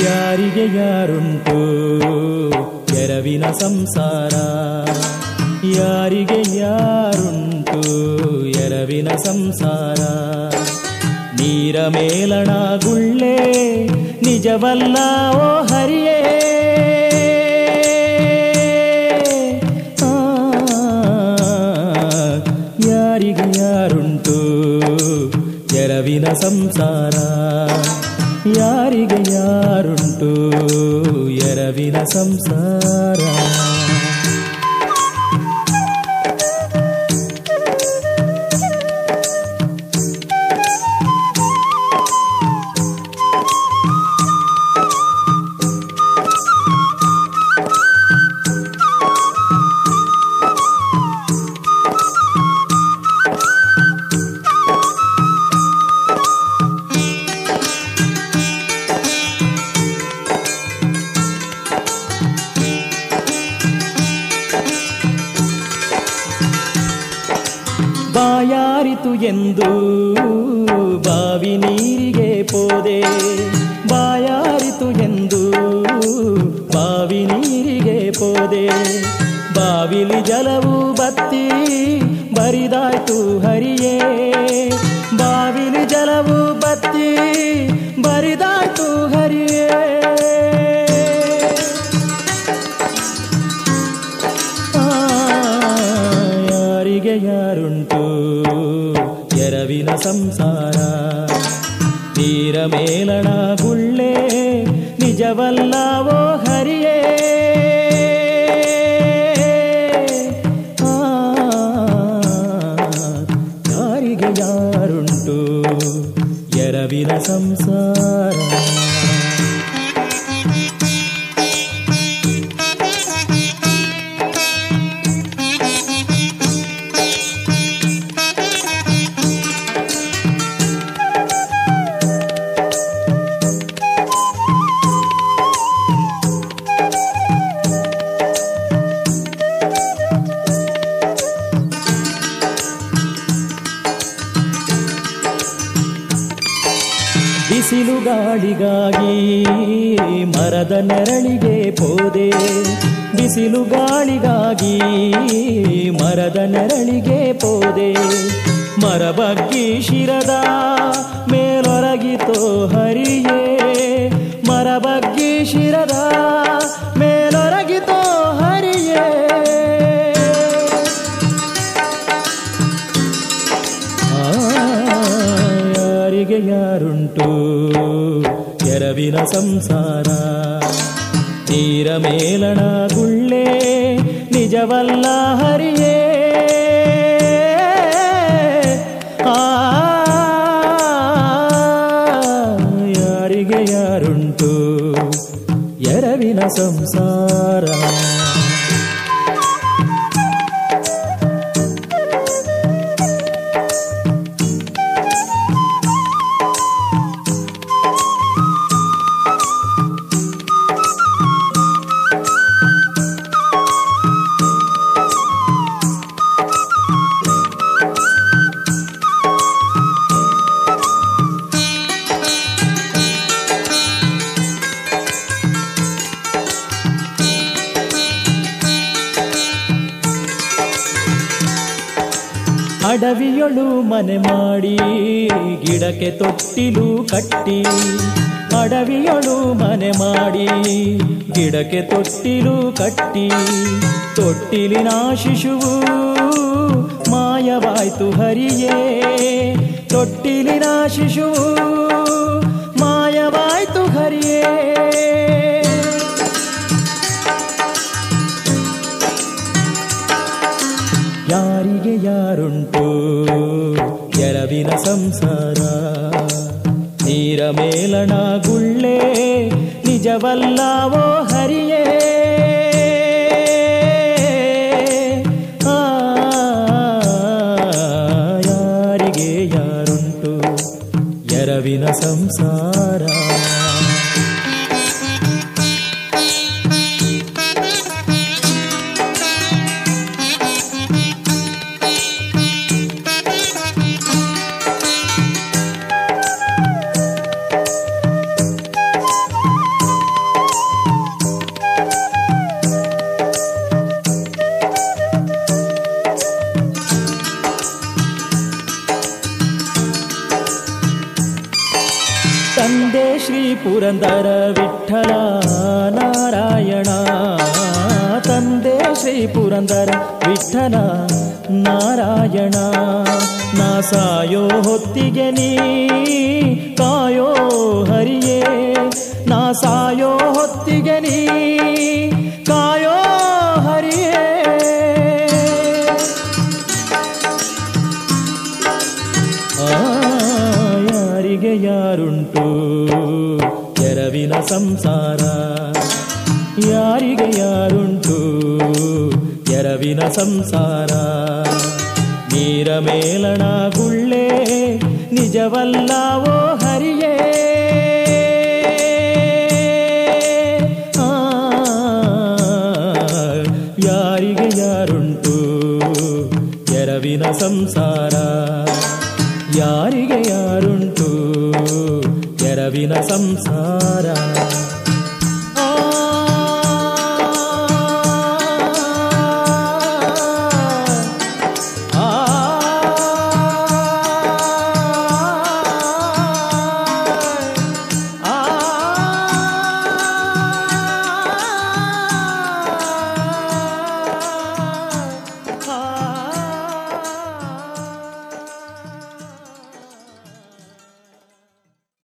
ಯಾರಿಗೆ ಯಾರುಂಟು ಎರವಿನ ಸಂಸಾರ ಯಾರಿಗೆ ಯಾರುಂಟು ಎರವಿನ ಸಂಸಾರ ನೀರ ಮೇಲಣ ಗುಳ್ಳೆ ನಿಜವಲ್ಲ ಓ ಹರಿಯೇ ಆ, ಯಾರಿಗೆ ಯಾರುಂಟು ಎರವಿನ ಸಂಸಾರ ಯಾರಿಗೆ ಯಾರುಂಟು ಎರವಿನ ಸಂಸಾರ ಬಾಯಾರಿತು ಎಂದು ಬಾವಿ ನೀರಿಗೆ ಪೋದೆ ಬಾಯಾರಿತು ಎಂದು ಬಾವಿ ನೀರಿಗೆ ಪೋದೆ ಬಾವಿಲಿ ಜಲವು ಬತ್ತಿ ಬರಿದಾಯ್ತು ಹರಿಯೇ ಬಾವಿಲಿ ಜಲವು ಬತ್ತಿ ಬರಿದಾಯ್ತು ಹರಿಯೇ ಆ, ಯಾರಿಗೆ ಯಾರುಂಟು ಎರವಿನ ಸಂಸಾರ ತೀರ ಮೇಲಣ ಗುಳ್ಳೆ ನಿಜವಲ್ಲವೋ ಹರಿಯೇ ಆ, ಯಾರಿಗೆ ಯಾರುಂಟು ಎರವಿನ ಸಂಸಾರ ಬಿಸಿಲು ಗಾಳಿಗಾಗಿ ಮರದ ನೆರಳಿಗೆ ಪೋದೆ ಬಿಸಿಲು ಗಾಳಿಗಾಗಿ ಮರದ ನೆರಳಿಗೆ ಪೋದೆ ಮರ ಬಗ್ಗಿ ಶಿರದ ಮೇಲೊರಗಿತೋ ಹರಿಯೇ ಮರ ಬಗ್ಗಿ ಶಿರದ ಮೇಲೊರಗಿತೋ ಹರಿಯೇ ಆ, ಯಾರಿಗೆ ಯಾರುಂಟು ಎರವಿನ ಸಂಸಾರ ತೀರ ಮೇಲಣ ಗುಳ್ಳೆ ನಿಜವಲ್ಲ ಹರಿಯೇ ಆ, ಯಾರಿಗೆ ಯಾರುಂಟು ಎರವಿನ ಸಂಸಾರ ಅಡವಿಯೊಳು ಮನೆ ಮಾಡಿ ಗಿಡಕ್ಕೆ ತೊಟ್ಟಿಲು ಕಟ್ಟಿ ಅಡವಿಯೊಳು ಮನೆ ಮಾಡಿ ಗಿಡಕ್ಕೆ ತೊಟ್ಟಿಲು ಕಟ್ಟಿ ತೊಟ್ಟಿಲಿನ ಶಿಶುವು ಮಾಯವಾಯ್ತು ಹರಿಯೇ ತೊಟ್ಟಿಲಿನ ಶಿಶುವು ಮಾಯವಾಯ್ತು ಹರಿಯೇ ಯಾರಿಗೆ ಯಾರುಂಟು ಎರವಿನ ಸಂಸಾರ ನೀರ ಮೇಲಣ ಗುಳ್ಳೆ ನಿಜವಲ್ಲವೋ ಹರಿಯೇ ಆ, ಯಾರಿಗೆ ಯಾರುಂಟು ಎರವಿನ ಸಂಸಾರ ಶ್ರೀ ಪುರಂದರ ವಿಠಲ ನಾರಾಯಣ ತಂದೆ ಶ್ರೀ ಪುರಂದರ ವಿಠಲ ನಾರಾಯಣ ನಾ ಸಾಯೋ ಹೊತ್ತಿಗೆ ನೀ ಕಾಯೋ ಹರಿಯೇ ನಾ ಸಾಯೋ ಹೊತ್ತಿಗೆ ನೀ ಕಾಯೋ ಹರಿಯೇ ಆ, ಯಾರಿಗೆ ಯಾರುಂಟು ಎರವಿನ ಸಂಸಾರ ಯಾರಿಗೆ ಯಾರುಂಟು ಎರವಿನ ಸಂಸಾರ ನೀರ ಮೇಲಣ ಗುಳ್ಳೆ ನಿಜವಲ್ಲವೋ ಹರಿಯೇ ಆ, ಯಾರಿಗೆ ಯಾರುಂಟು ಎರವಿನ ಸಂಸಾರ ಯಾರಿಗೆ ಯಾರುಂಟು ಎರವಿನ ಸಂಸಾರ